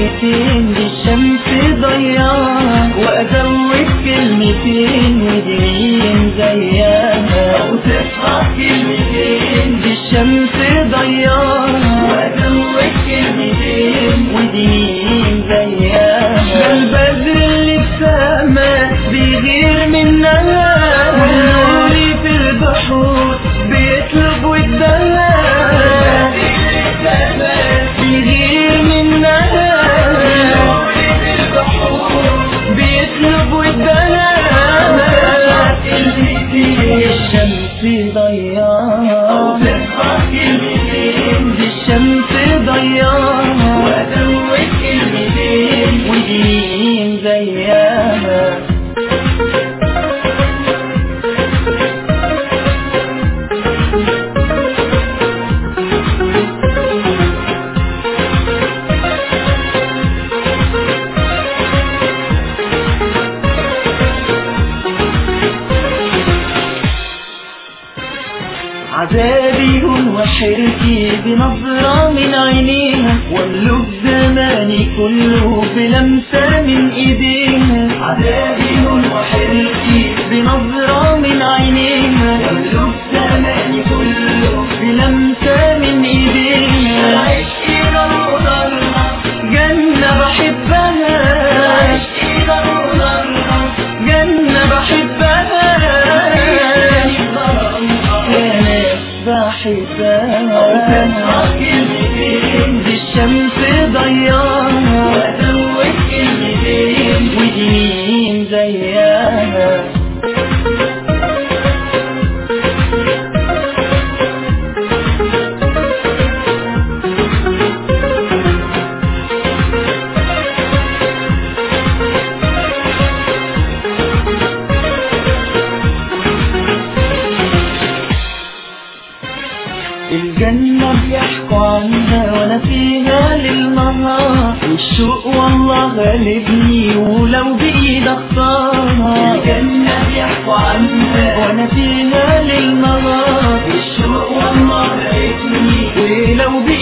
كلمتين للشمس ضياها وأزود كلمتين ودين زيها أوصفها كلمتين للشمس ضياها وأزود كلمتين ودين زيها ده البدر اللي في سما بيغير منها والنور في البحور بيطلب ودها بيغير منها بيطلب ودها الشمس ضياها أوصفها كلمتين دي الشمس ضياها وأزود كلمتين ودين زيها عذابي وحرتي بنظرة من عينيها واملك زماني كله بلمسة من ايديها عذابي وحرتي بنظرة من عينيها واملك زماني كله بلمسة من ايديها عشقي نورها جنة بحبها عشقي نورها جنة بحبها يا ناس بحبها أوصفها كلمتين دي الشمس ضياها وأزود كلمتين ودين زيها الجنة بيحكوا عنها وانا فيها للنهار والشوق والله غالبني ولو بإيد اختارها الجنة بيحكوا عنها وانا فيها للنهار الشوق والله غالبني ولو بإيد